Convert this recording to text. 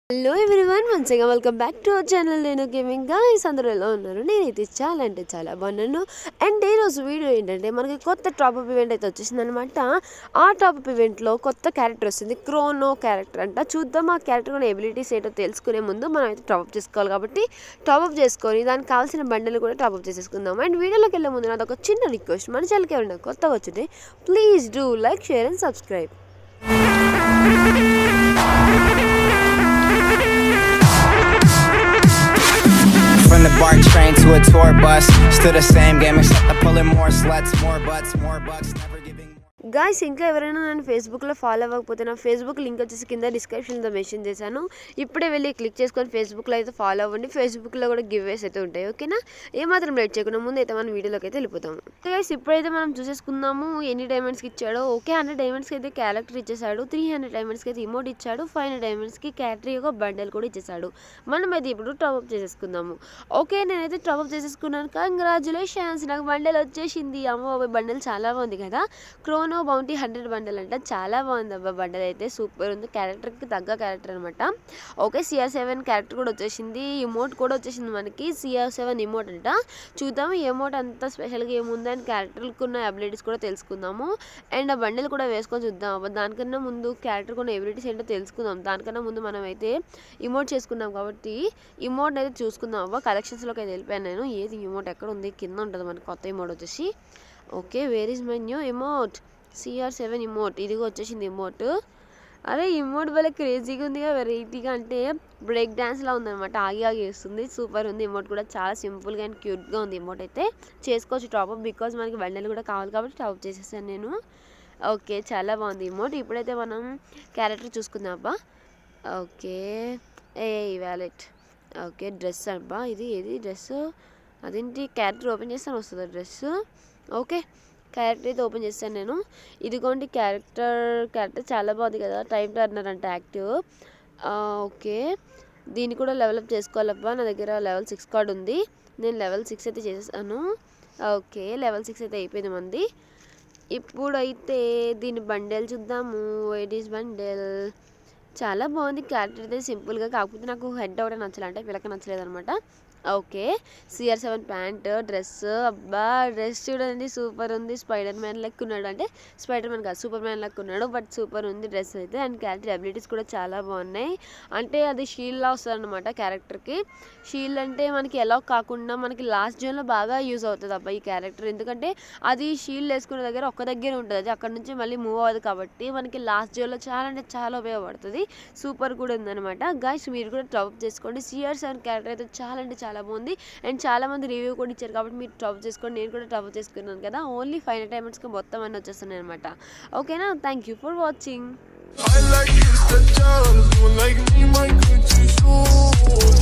Hello everyone మంచిగా welcome back to our channel నేను gaming guys అందరూ ఎలా ఉన్నారు నేనైతే చాలా అంటే చాలా బాగున్నాను అండ్ ఈరోజు వీడియో ఏంటంటే మనకి కొత్త టాప్అప్ ఈవెంట్ అయితే వచ్చేసింది అనమాట ఆ టాప్అప్ ఈవెంట్లో కొత్త క్యారెక్టర్ వస్తుంది క్రోనో క్యారెక్టర్ అంట చూద్దాం ఆ క్యారెక్టర్ ఉన్న ఎబిలిటీస్ ఏంటో తెలుసుకునే ముందు మనం అయితే టాప్అప్ చేసుకోవాలి కాబట్టి టాప్అప్ చేసుకొని దానికి కావాల్సిన బండలు కూడా టాప్అప్ చేసేసుకుందాం అండ్ వీడియోలోకి వెళ్ళే ముందు నాది ఒక చిన్న రిక్వెస్ట్ మన ఛానల్కి ఎవరైనా కొత్తగా వచ్చింటే please do like share and subscribe From the BART train to a tour bus, still the same game except I'm pulling more sluts, more butts, more bucks, never giving. Guys ఇంకా ఎవరైనా నన్ను ఫేస్బుక్లో follow అవ్వకపోతే నా Facebook link వచ్చేసి కింద డిస్క్రిప్షన్లో mention చేశాను ఇప్పుడే వెళ్ళి క్లిక్ చేసుకొని ఫేస్బుక్లో అయితే ఫాలో అవ్వండి ఫేస్బుక్లో కూడా గివ్వేస్ అయితే ఉంటాయి ఓకేనా ఏమాత్రం లేట్ చేయకుండా ముందు అయితే మనం వీడియోలోకి అయితే వెళ్ళిపోతాము గైస్ ఇప్పుడైతే మనం చూసేసుకుందాము ఎన్ని డైమండ్స్కి ఇచ్చాడో ఓకే హండ్రెడ్ డైమండ్స్కి అయితే క్యారెక్టర్ ఇచ్చేసాడు త్రీ హండ్రెడ్ డైమండ్స్కి అయితే ఇమోట్ ఇచ్చాడు ఫైవ్ హండ్రెడ్ డైమండ్స్కి క్యారెక్టర్ ఒక బండల్ కూడా ఇచ్చేసాడు మనం అయితే ఇప్పుడు టాప్అప్ చేసేసుకుందాము ఓకే నేనైతే టాప్అప్ చేసేసుకున్నాను కంగ్రాచులేషన్స్ నాకు బండల్ వచ్చేసింది అమ్మ బాబాయ్ బండల్ చాలా బాగుంది కదా క్రోనో బౌంటీ హండ్రెడ్ బండల్ అంట చాలా బాగుంది అబ్బా బండల్ అయితే సూపర్ ఉంది క్యారెక్టర్కి తగ్గ క్యారెక్టర్ అనమాట ఓకే సిఆర్ సెవెన్ క్యారెక్టర్ కూడా వచ్చేసింది ఇమోట్ కూడా వచ్చేసింది మనకి సిఆర్ సెవెన్ ఇమోట్ అంట చూద్దాం ఈ ఇమోట్ అంత స్పెషల్గా ఏముంది అని క్యారెక్టర్కి ఉన్న అబిలిటీస్ కూడా తెలుసుకుందాము అండ్ ఆ బండల్ కూడా వేసుకొని చూద్దాం అబ్బా దానికన్నా ముందు క్యారెక్టర్కి ఉన్న ఎబిలిటీస్ ఏంటో తెలుసుకుందాం దానికన్నా ముందు మనం అయితే ఇమోట్ చేసుకున్నాం కాబట్టి ఇమోట్ అయితే చూసుకుందాం అబ్బా కలెక్షన్స్లోకి అయితే వెళ్ళిపోయాను నేను ఏది ఇమోట్ ఎక్కడ ఉంది కింద ఉంటుంది మనకి కొత్త ఇమోట్ వచ్చేసి okay where is my new emote CR seven emote ఇదిగో వచ్చేసింది ఇమోట్ అరే ఇమోట్ భలే క్రేజీగా ఉందిగా వెరైటీగా అంటే బ్రేక్ డ్యాన్స్లా ఉందన్నమాట ఆగి ఆగి వేస్తుంది సూపర్ ఉంది ఇమోట్ కూడా చాలా సింపుల్గా అండ్ క్యూట్గా ఉంది ఇమోట్ అయితే చేసుకోవచ్చు టాప్అప్ బికాజ్ మనకి బండలు కూడా కావాలి కాబట్టి టాప్అప్ చేసేసాను నేను ఓకే చాలా బాగుంది ఇమోట్ ఇప్పుడైతే మనం క్యారెక్టర్ చూసుకుందాం అబ్బా ఓకే ఏ వ్యాలెట్ ఓకే డ్రెస్ అబ్బా ఇది ఏది డ్రెస్ అదేంటి క్యారెక్టర్ ఓపెన్ చేస్తాను వస్తుంది డ్రెస్ ఓకే క్యారెక్టర్ అయితే ఓపెన్ చేస్తాను నేను ఇదిగోండి క్యారెక్టర్ క్యారెక్టర్ చాలా బాగుంది కదా టైం టర్నర్ అంటే యాక్టివ్ ఓకే దీన్ని కూడా లెవెలప్ చేసుకోవాలబ్బా నా దగ్గర లెవెల్ సిక్స్ కార్డ్ ఉంది నేను లెవెల్ సిక్స్ అయితే చేసేసాను ఓకే లెవెల్ సిక్స్ అయితే అయిపోయింది మంది ఇప్పుడైతే దీని బండెల్ చూద్దాము ఇట్ ఈస్ బండెల్ చాలా బాగుంది క్యారెక్టర్ అయితే సింపుల్గా కాకపోతే నాకు హెడ్ ఒకటే నచ్చలే అంటే వీళ్ళకి నచ్చలేదు అనమాట okay CR seven pant dress అబ్బా డ్రెస్ చూడండి సూపర్ ఉంది స్పైడర్ మ్యాన్ లెక్క ఉన్నాడు అంటే స్పైడర్ మ్యాన్ కాదు సూపర్ మ్యాన్ లెక్క ఉన్నాడు బట్ సూపర్ ఉంది డ్రెస్ అయితే అండ్ క్యారెక్టర్ అబిలిటీస్ కూడా చాలా బాగున్నాయి అంటే అది షీల్డ్లా వస్తుంది అనమాట క్యారెక్టర్కి షీల్డ్ అంటే మనకి ఎలా కాకుండా మనకి లాస్ట్ జోన్లో బాగా యూజ్ అవుతుంది అబ్బా ఈ క్యారెక్టర్ ఎందుకంటే అది షీల్డ్ వేసుకునే దగ్గర ఒక్క దగ్గర ఉంటుంది అది అక్కడ నుంచి మళ్ళీ మూవ్ అవ్వదు కాబట్టి మనకి లాస్ట్ జోన్లో చాలా అంటే చాలా ఉపయోగపడుతుంది సూపర్ కూడా ఉందన్నమాట గైస్ మీరు కూడా టాప్ చేసుకోండి సిఆర్ సెవెన్ క్యారెక్టర్ అయితే చాలా అంటే చాలా బాగుంది అండ్ చాలా మంది రివ్యూ కూడా ఇచ్చారు కాబట్టి మీరు టాప్ చేసుకోండి నేను కూడా టాప్ చేసుకున్నాను కదా ఓన్లీ ఫైవ్ టైమ్స్కి మొత్తం అన్నీ వచ్చేస్తున్నాయి అనమాట ఓకేనా thank you for watching I like you, the girls, doing like me, my Gucci shoes.